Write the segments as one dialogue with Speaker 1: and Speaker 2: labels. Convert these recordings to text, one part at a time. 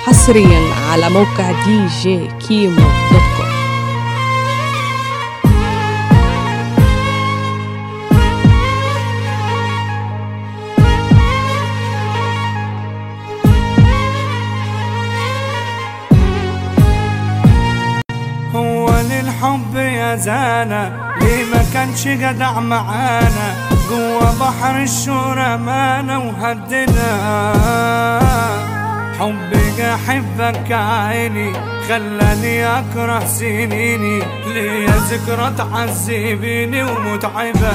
Speaker 1: حصريا على موقع دي جي كيمو دوت كوم
Speaker 2: هو للحب يا زانا ليه ما كانش جدع معانا جوا بحر الشورى مانا وهدنا حبك احبك عيني خلاني اكره سنيني ليا ذكرى تعذبيني ومتعبة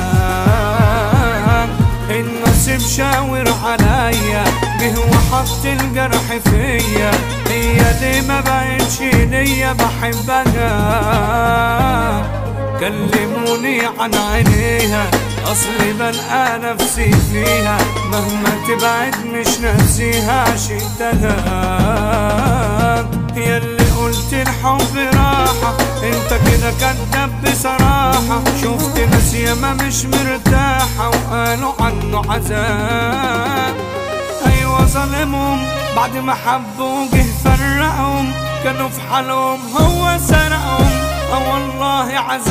Speaker 2: النصيب شاور عليا جه وحط الجرح فيا هي دي ما بقتش ليا بحبها كلموني عن عينيها اصلي بلقى نفسي فيها مهما تبعد مش نفسيها عشقتها يا اللي قلت الحب راحة انت كده كداب بصراحة شفت ناس ياما مش مرتاحة وقالوا عنه عذاب ايوه ظلمهم بعد ما حبوا جه فرقهم كانوا في حالهم هو سرقهم اه والله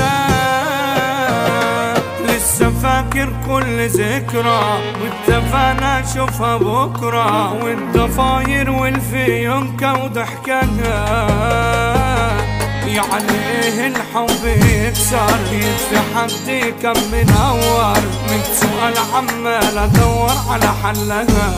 Speaker 2: عذاب لسه فاكر كل ذكرى واتفقنا اشوفها بكرة والضفاير والفيونكة وضحكها يعني ايه الحب يكسر يدفي حد كم منور من سؤال عمال ادور على حلها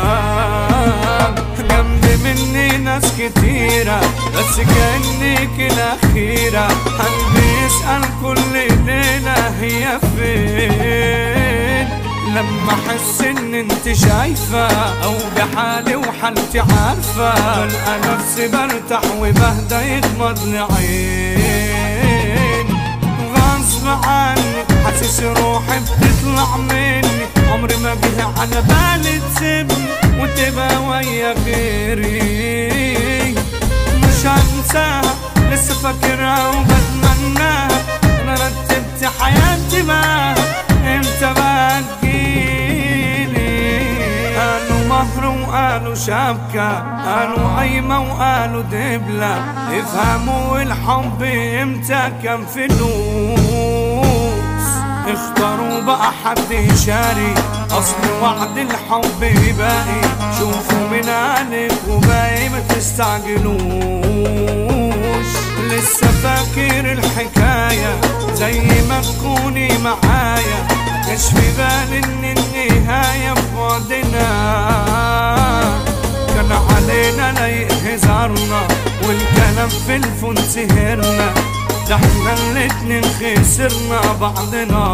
Speaker 2: جنب مني ناس كتيرة بس كأنك الأخيرة قلبي يسأل كل ليلة هي فين لما احس ان انت شايفة او بحالي وحالتي عارفة بلقى نفسي برتاح وبهدى يغمض لي عين غصب عني حاسس روحي بتطلع مني عمري ما جه على بالي تسيبني وتبقى ويا غيري مش هنساها لسه فاكرها وبتمناها انا رتبت حياتي معاها امتى بقى تجيلي قالوا مهر وقالوا شبكة قالوا قايمة وقالوا دبلة افهموا الحب امتى كان فلوس اختاروا بقى حد يشاري اصل وعد الحب باقي شوفوا من قالك وباقي ما تستعجلوش لسه فاكر الحكاية زي ما تكوني معايا مش في بالي ان النهاية في بعدنا كان علينا لايق هزارنا والكلام في الفون سهرنا ده احنا الاتنين خسرنا بعضنا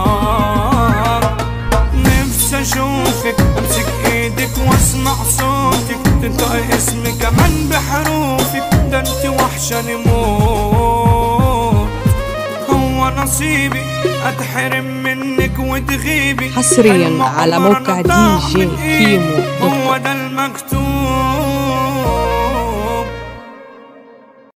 Speaker 2: نفسي اشوفك امسك ايدك واسمع صوتك تنطق اسمي كمان بحروفك ده انت وحشاني موت هو نصيبي اتحرم منك وتغيبي
Speaker 1: حصرياً
Speaker 2: حلم
Speaker 1: على
Speaker 2: عمرنا
Speaker 1: موقع
Speaker 2: ضاع
Speaker 1: دي جي
Speaker 2: من إيدي.
Speaker 1: كيمو دوت
Speaker 2: هو ده المكتوب